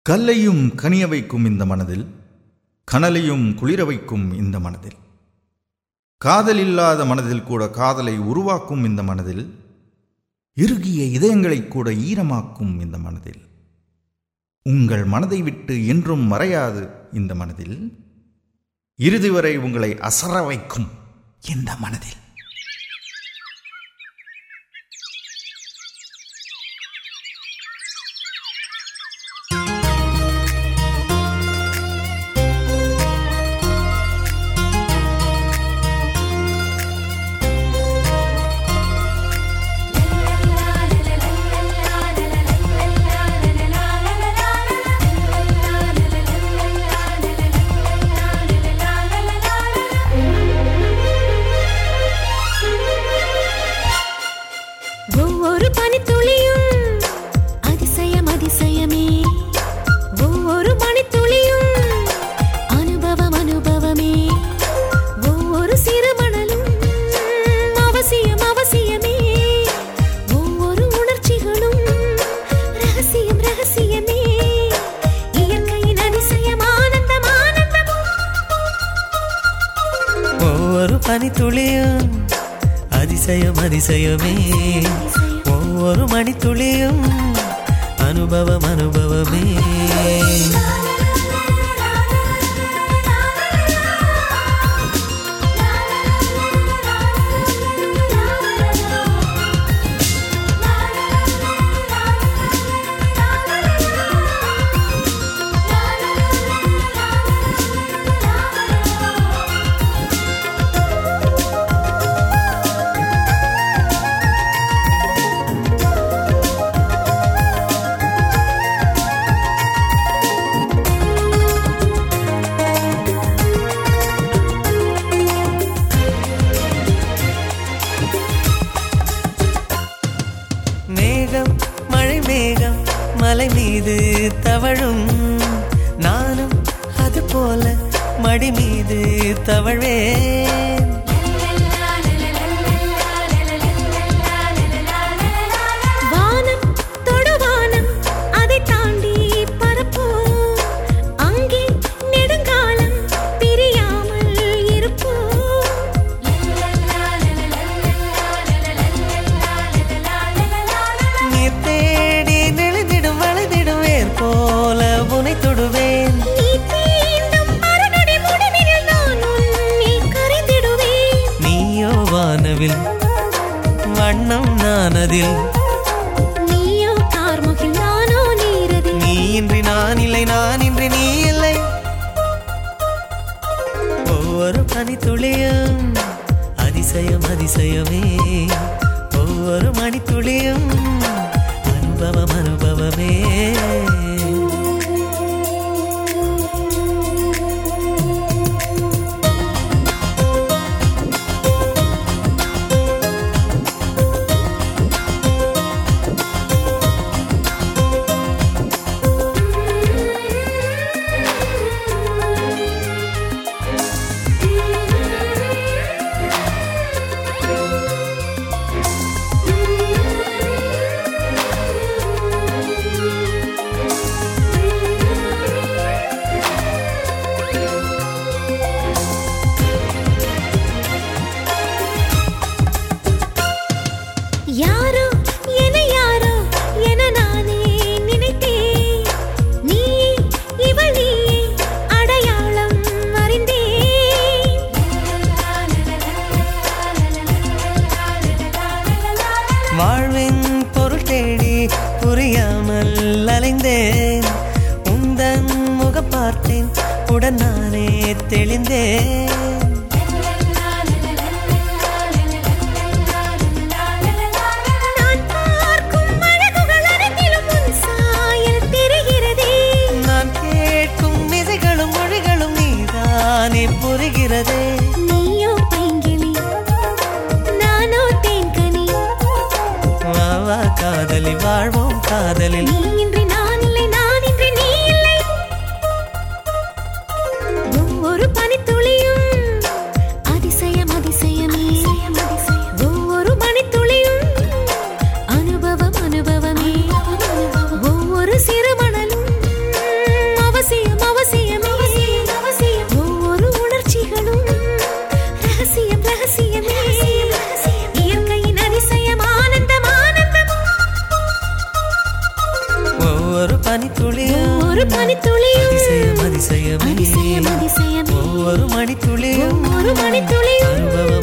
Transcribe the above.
கல்லையும் கனிய வைக்கும் இந்த மனதில் கனலையும் குளிர வைக்கும் இந்த மனதில் காதல் இல்லாத மனதில் கூட காதலை உருவாக்கும் இந்த மனதில் இறுகிய இதயங்களை கூட ஈரமாக்கும் இந்த மனதில் உங்கள் மனதை விட்டு என்றும் மறையாது இந்த மனதில் இறுதி வரை உங்களை அசர வைக்கும் இந்த மனதில் ஒவ்வொரு பனித்துளியும் அதிசயம் அதிசயமே ஒவ்வொரு மணித்துளியும் அனுபவம் அனுபவமே ஒவ்வொரு சிறு மணலும் அவசியம் அவசியமே ஒவ்வொரு உணர்ச்சிகளும் ரகசியம் ரகசியமே இயற்கையின் அதிசயம் ஆனந்தம் ஆனந்தம் ஒவ்வொரு பனித்துளியும் அதிசயம் அதிசயமே ஒவ்வொரு மணித்துளியும் அனுபவம் அனுபவமே மேகம் மழை மேகம் மலை மீது தவழும் நானும் அது போல மடி மீது தவழ்வேன் வானம் தொடுவானம் அதை தாண்டி பரப்போம் அங்கே நெடுங்காலம் பிரியாமல் இருப்போம் நீர் தேடி நெளிந்திடும் வளைந்திடும் வேர் போல உனை தொடுவேன் நீ தீண்டும் மறுநொடி முடிவினில் நான் உன்னில் கரைந்திடுவேன் நீயோ வானவில் வண்ணம் நான் அதில் நீயோ கார்முகில் நானோ நீரதில் நீ இன்றி நான் இல்லை நான் இன்றி நீ இல்லை ஒவ்வொரு பனித்துளியும் அதிசயம் அதிசயமே ஒவ்வொரு மணித்துளியும் அனுபவம் அனுபவமே யாரோ என யாரோ என நானே நினைத்தேன் நீ இவள் நீயே அடையாளம் அறிந்தேன் வாழ்வின் பொருள் தேடி புரியாமல் அலைந்தேன் உந்தன் முகம் பார்த்தேன் உடன் நானே தெளிந்தேன் நான் பார்க்கும் அழகுகள் அனைத்திலும் உன் சாயல் தெரிகிறதே நான் கேட்கும் இசைகளும் மொழிகளும் நீதானே புரிகிறதே நீயோ பைங்கிளி நானோ தேன்கனி வா வா காதலி வாழ்வோம் காதலில் நீ இன்றி நான் இல்லை நான் இன்றி நீ இல்லை ஒவ்வொரு பனித்துளியும் அதிசயம் அதிசயமே ஒவ்வொரு மணித்துளியும் அனுபவம் அனுபவமே ஒவ்வொரு சிறு மணலும் ரகசியமே இயற்கையின் அதிசயம் ஆனந்தம் ஆனந்தம் ஒவ்வொரு பனித்துளியும் ஒரு பனித்துளியும் அதிசயம் அதிசயமே அதிசயம் அதிசயமே ஒவ்வொரு மணித்துளியும் ஒரு மணித்துளியும் அனுபவ